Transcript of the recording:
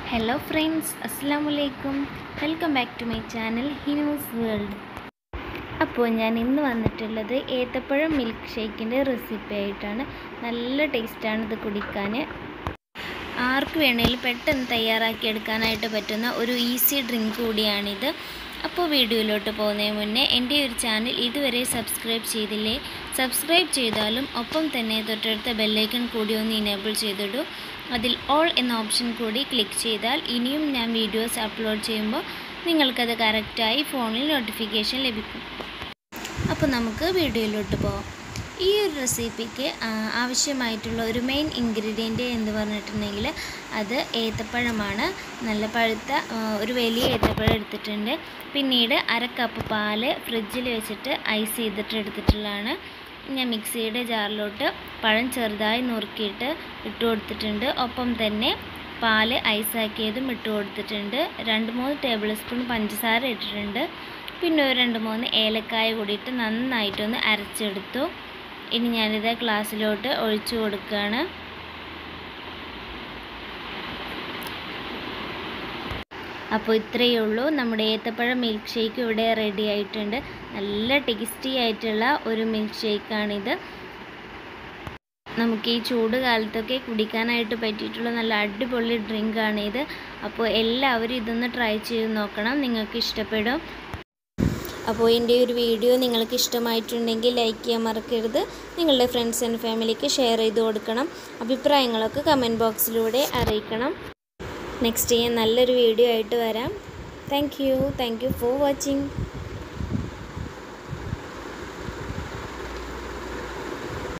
hello friends അസ്സാം വലൈക്കും welcome back to my channel Hinu's world അപ്പോൾ ഞാൻ ഇന്ന് വന്നിട്ടുള്ളത് ഏത്തപ്പഴം മിൽക്ക് ഷേക്കിൻ്റെ റെസിപ്പി ആയിട്ടാണ് നല്ല ടേസ്റ്റാണ് ഇത് കുടിക്കാൻ ആർക്ക് വേണേലും പെട്ടെന്ന് തയ്യാറാക്കി എടുക്കാനായിട്ട് പറ്റുന്ന ഒരു ഈസി ഡ്രിങ്ക് കൂടിയാണിത് അപ്പോൾ വീഡിയോയിലോട്ട് പോകുന്നതിന് മുന്നേ എൻ്റെ ഒരു ചാനൽ ഇതുവരെ സബ്സ്ക്രൈബ് ചെയ്തില്ലേ സബ്സ്ക്രൈബ് ചെയ്താലും ഒപ്പം തന്നെ തൊട്ടടുത്ത ബെല്ലൈക്കൺ കൂടി ഒന്ന് ഇനേബിൾ ചെയ്തിടൂ അതിൽ ഓൾ എന്ന ഓപ്ഷൻ കൂടി ക്ലിക്ക് ചെയ്താൽ ഇനിയും ഞാൻ വീഡിയോസ് അപ്ലോഡ് ചെയ്യുമ്പോൾ നിങ്ങൾക്കത് കറക്റ്റായി ഫോണിൽ നോട്ടിഫിക്കേഷൻ ലഭിക്കും അപ്പോൾ നമുക്ക് വീഡിയോയിലോട്ട് പോകാം ഈ ഒരു റെസിപ്പിക്ക് ആവശ്യമായിട്ടുള്ള ഒരു മെയിൻ ഇൻഗ്രീഡിയൻറ്റ് എന്ന് പറഞ്ഞിട്ടുണ്ടെങ്കിൽ അത് ഏത്തപ്പഴമാണ് നല്ല പഴുത്ത ഒരു വലിയ ഏത്തപ്പഴം എടുത്തിട്ടുണ്ട് പിന്നീട് അര കപ്പ് പാല് ഫ്രിഡ്ജിൽ വെച്ചിട്ട് ഐസ് ചെയ്തിട്ട് എടുത്തിട്ടുള്ളതാണ് ഞാൻ മിക്സിയുടെ ജാറിലോട്ട് പഴം ചെറുതായി നുറുക്കിയിട്ട് ഇട്ട് കൊടുത്തിട്ടുണ്ട് ഒപ്പം തന്നെ പാല് ഐസാക്കിയതും ഇട്ട് കൊടുത്തിട്ടുണ്ട് രണ്ട് മൂന്ന് ടേബിൾ സ്പൂൺ പഞ്ചസാര ഇട്ടിട്ടുണ്ട് പിന്നെ ഒരു രണ്ട് മൂന്ന് ഏലക്കായ കൂടിയിട്ട് നന്നായിട്ടൊന്ന് അരച്ചെടുത്തു ഇനി ഞാനിത് ഗ്ലാസ്സിലോട്ട് ഒഴിച്ചു കൊടുക്കുകയാണ് അപ്പോൾ ഇത്രയേ ഉള്ളൂ നമ്മുടെ ഏത്തപ്പഴം മിൽക്ക് ഷേക്ക് ഇവിടെ റെഡി ആയിട്ടുണ്ട് നല്ല ടേസ്റ്റി ആയിട്ടുള്ള ഒരു മിൽക്ക് ഷേക്കാണിത് നമുക്ക് ഈ ചൂട് കാലത്തൊക്കെ കുടിക്കാനായിട്ട് പറ്റിയിട്ടുള്ള നല്ല അടിപൊളി ഡ്രിങ്കാണ് ഇത് അപ്പോൾ എല്ലാവരും ഇതൊന്ന് ട്രൈ ചെയ്ത് നോക്കണം നിങ്ങൾക്ക് ഇഷ്ടപ്പെടും അപ്പോൾ എൻ്റെ ഒരു വീഡിയോ നിങ്ങൾക്ക് ഇഷ്ടമായിട്ടുണ്ടെങ്കിൽ ലൈക്ക് ചെയ്യാൻ മറക്കരുത് നിങ്ങളുടെ ഫ്രണ്ട്സ് ആൻഡ് ഫാമിലിക്ക് ഷെയർ ചെയ്ത് കൊടുക്കണം അഭിപ്രായങ്ങളൊക്കെ കമൻറ്റ് ബോക്സിലൂടെ അറിയിക്കണം നെക്സ്റ്റ് ഞാൻ നല്ലൊരു വീഡിയോ ആയിട്ട് വരാം thank you thank you for watching